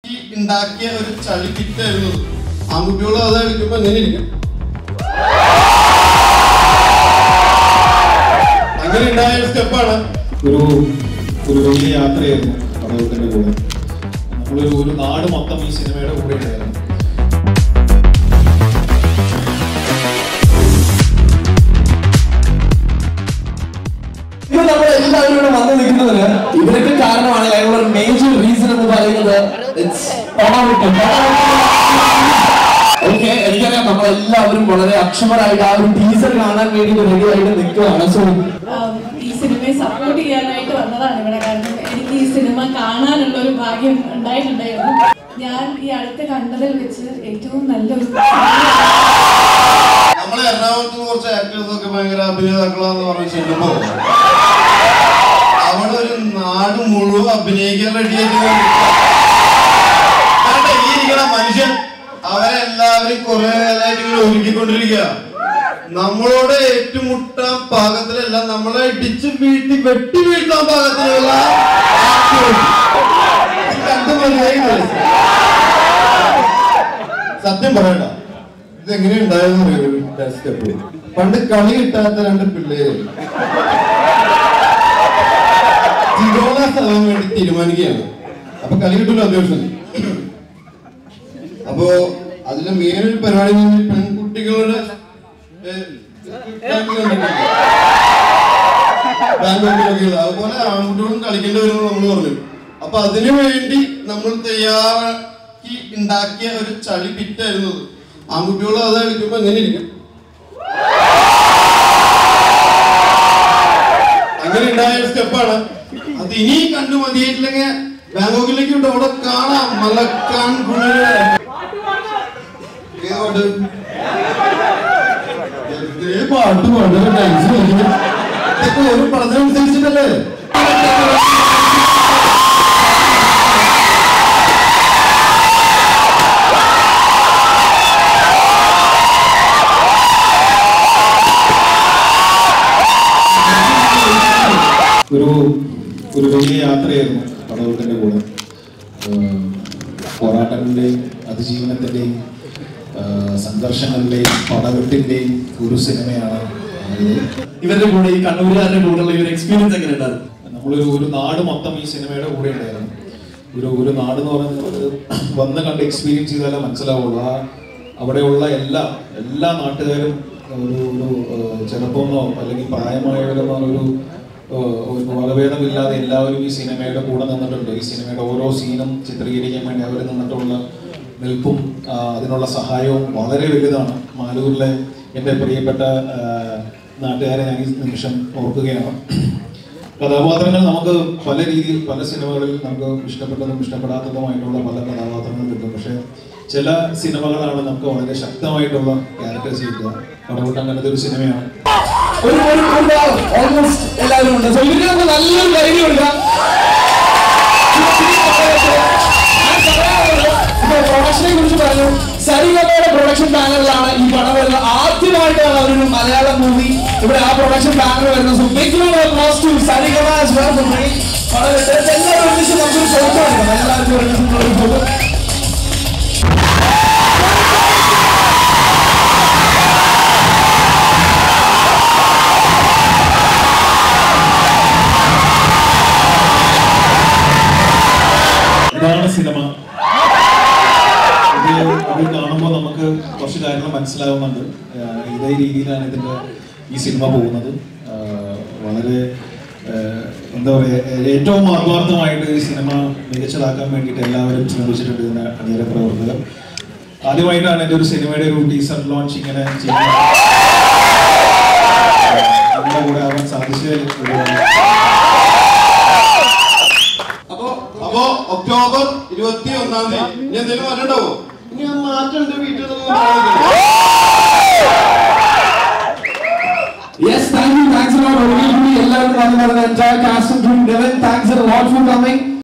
ഈ ഉണ്ടാക്കിയ ഒരു ചളി കിറ്റായിരുന്നു ആൺകുട്ടികൾ അത് കളിക്കുമ്പോ എങ്ങനെ ഇരിക്കും അങ്ങനെ ഉണ്ടായ ഒരു സ്റ്റെപ്പാണ് ഒരു ഒരു വലിയ യാത്രയായിരുന്നു പടവത്തിന്റെ കൂടെ നമ്മളൊരു ഒരു നാട് മൊത്തം ഈ സിനിമയുടെ കൂടെ ഉണ്ടായിരുന്നു ഇപ്പൊ നമ്മൾ എല്ലാവരും ഇവിടെ വന്നു നിൽക്കുന്നതിന് ഇവരൊക്കെ കാരണമാണ് അതിനുള്ള ഒരു മേജർ റീസൺ എന്ന് പറയുന്നത് ഓക്കെ എനിക്കറിയാം നമ്മളെല്ലാവരും വളരെ അക്ഷമരായിട്ട് ആ ഒരു ടീസർ കാണാൻ വേണ്ടി റെഡി ആയിട്ട് നിൽക്കുകയാണ് സോ ആം, ഈ സിനിമയെ സപ്പോർട്ട് ചെയ്യാനായിട്ട് വന്നതാണ് ഇവിടെ കാരണം എനിക്ക് ഈ സിനിമ കാണാനുള്ള ഒരു ഭാഗ്യം ഉണ്ടായിട്ടുണ്ടായിരുന്നു ഞാൻ ഈ അടുത്ത് കണ്ടതിൽ വെച്ച് ഏറ്റവും നല്ലൊരു നമ്മളെ എറണാകുളത്ത് കുറച്ച് ആക്ടേഴ്സ് ഒക്കെ ഭയങ്കര അഭിനേതാക്കളാന്ന് പറഞ്ഞ് ചെല്ലുമ്പോ അവിടെ ഒരു നാട് മുഴുവൻ അഭിനയിക്കാൻ റെഡിയായിട്ട് ഈ ഇരിക്കണ മനുഷ്യൻ അവരെല്ലാവരും കുറെ കാലമായിട്ട് ഇങ്ങനെ ഒരുക്കിക്കൊണ്ടിരിക്കുക നമ്മളോട് ഏറ്റുമുട്ടാൻ പാകത്തിലല്ല നമ്മളെ ഇടിച്ച് വീഴ്ത്തി വെട്ടി വീഴ്ത്താൻ പാകത്തിലുള്ള actors. ഇത് കണ്ടു മതിയായി സത്യം പറയണ്ട ഇതെങ്ങനെ ഉണ്ടായെന്ന് അറിയോ സ്റ്റെപ്പ് പണ്ട് കളി കിട്ടാത്ത രണ്ട് പിള്ളേര് ജിഗോള സ്ഥലം വേണ്ടി തീരുമാനിക്കുകയാണ് അപ്പൊ കളി കിട്ടില്ല അത്യാവശ്യം അപ്പോ അതിലെ മെയിൻ ഒരു പരിപാടി എന്ന് പറഞ്ഞാൽ പെൺകുട്ടികളുടെ ഏ, ബാങ്കോക്കിലൊക്കെ അതുപോലെ ആൺകുട്ടികളും കളിക്കേണ്ടി വരുമെന്ന് നമ്മൾ പറഞ്ഞു അപ്പൊ അതിനു വേണ്ടി നമ്മൾ തയ്യാറാക്കി ഉണ്ടാക്കിയ ഒരു ചളി പിറ്റായിരുന്നു അത്. ആൺകുട്ടികൾ അത് കളിക്കുമ്പോ എങ്ങനെ ഇരിക്കും അങ്ങനെ ഉണ്ടായ ഒരു സ്റ്റെപ്പാണ് അത് ഇനി കണ്ടു മതിയായിട്ടില്ലെങ്കിൽ ബാങ്കോക്കിലേക്ക് വിട്ട് അവിടെ കാണാം മലക്കാൻ കുളിര് ഏത് പാട്ട് ഏ പാട്ട് പാട്ട് ഡാൻസ് കളിക്കുന്നു ഇതൊക്കെ ഒരു പടത്തിനനുസരിച്ചിട്ടല്ലേ ഒരു ഒരു വലിയ യാത്രയായിരുന്നു പടവത്തിന്റെ കൂടെ ആഹ് പോരാട്ടങ്ങളുടെയും അതിജീവനത്തിന്റെയും ആഹ് സംഘർഷങ്ങളുടെയും പടവെട്ടിന്റെയും ഒരു സിനിമയാണ് ഇത്. ഇവരുടെ കൂടെ ഈ കണ്ണൂരുകാരുടെ കൂടെയുള്ള ഈ ഒരു എക്സ്പീരിയൻസ് എങ്ങനെ ഉണ്ടായിരുന്നു നമ്മളൊരു ഒരു നാട് മൊത്തം ഈ സിനിമയുടെ കൂടെ ഉണ്ടായിരുന്നു ഒരു ഒരു നാട് എന്ന് പറയുന്നത് വന്ന് കണ്ട് എക്സ്പീരിയൻസ് ചെയ്താലേ മനസ്സിലാവുള്ളൂ ആ അവിടെയുള്ള എല്ലാ എല്ലാ നാട്ടുകാരും ഒരു ഒരു ഏഹ്, ചെറുപ്പമെന്നോ അല്ലെങ്കിൽ പ്രായമായവരെന്നോ ഒരു ഏഹ്, ഒരു വകഭേദമില്ലാതെ എല്ലാവരും ഈ സിനിമയുടെ കൂടെ നിന്നിട്ടുണ്ട് ഈ സിനിമയുടെ ഓരോ സീനും ചിത്രീകരിക്കാൻ വേണ്ടി അവർ നിന്നിട്ടുള്ള നിൽപ്പും ആ, അതിനുള്ള സഹായവും വളരെ വലുതാണ് മാലൂരിലെ എൻ്റെ പ്രിയപ്പെട്ട ആ, നാട്ടുകാരെ ഞാൻ ഈ നിമിഷം ഓർക്കുകയാണ് കഥാപാത്രങ്ങൾ നമുക്ക് പല രീതിയിൽ പല സിനിമകളിൽ നമുക്ക് ഇഷ്ടപ്പെട്ടതും ഇഷ്ടപ്പെടാത്തതുമായിട്ടുള്ള പല കഥാപാത്രങ്ങൾ കിട്ടും പക്ഷെ ചില സിനിമകളാണ് നമുക്ക് വളരെ ശക്തമായിട്ടുള്ള ക്യാരക്ടേഴ്സ് കിട്ടുക പടവട്ടം അങ്ങനത്തെ ഒരു സിനിമയാണ് ഒരു ഒരു ഓൾമോസ്റ്റ് എല്ലാവരും ഉണ്ട് സോ ഇവർക്ക് നമുക്ക് നല്ലൊരു ധൈര്യം കൊടുക്കാം പ്രൊഡക്ഷനെ കുറിച്ച് പറഞ്ഞു സരിഗമയുടെ പ്രൊഡക്ഷൻ ബാനറിലാണ് ഈ പടം വരുന്നത് ആദ്യമായിട്ടാണ് അവരൊരു മലയാളം മൂവി ഇവിടെ ആ പ്രൊഡക്ഷൻ ബാനർ വരുന്നത് so big close to Saregama as well for me വളരെ എല്ലാവരും ഒരുമിച്ച് നമുക്കൊരു ഫോട്ടോ എടുക്കണം എല്ലാവർക്കും ഒരുമിച്ച് ഒരു ഫോട്ടോ ഇതാണ് സിനിമ ഇത് ഇത് കാണുമ്പോൾ നമുക്ക് കുറച്ച് കാര്യങ്ങൾ മനസ്സിലാവുന്നുണ്ട് ആഹ് ഇതേ രീതിയിലാണ് ഇതിന്റെ ഈ സിനിമ പോകുന്നത് ആഹ് വളരെ ആഹ് എന്താ പറയുക ഏറ്റവും ആത്മാർത്ഥമായിട്ട് ഈ സിനിമ മികച്ചതാക്കാൻ വേണ്ടിയിട്ട് എല്ലാവരും ശ്രമിച്ചിട്ടുണ്ട് ഇതിന്റെ അണിയറ പ്രവർത്തകർ ആദ്യമായിട്ടാണ് എൻ്റെ ഒരു സിനിമയുടെ ഒരു ടീസർ ലോഞ്ച് ഇങ്ങനെ ചെയ്യുന്നത് നമ്മുടെ കൂടെ ആവാൻ സാധിച്ചതിൽ ഒരുപാട് അപ്പോ അപ്പോ ഒക്ടോബർ ഇരുപത്തി ഒന്നാം തീയതി ഇനി എന്തെങ്കിലും മാറ്റം ഉണ്ടാവോ ഇനി ആ മാറ്റം എന്റെ വീട്ടിൽ നിന്ന് Yes, thank you. Thanks a lot. ഒരിക്കൽ കൂടി എല്ലാവരും നന്ദി പറയുന്നത് entire cast and crew. Devin, thanks a lot for coming.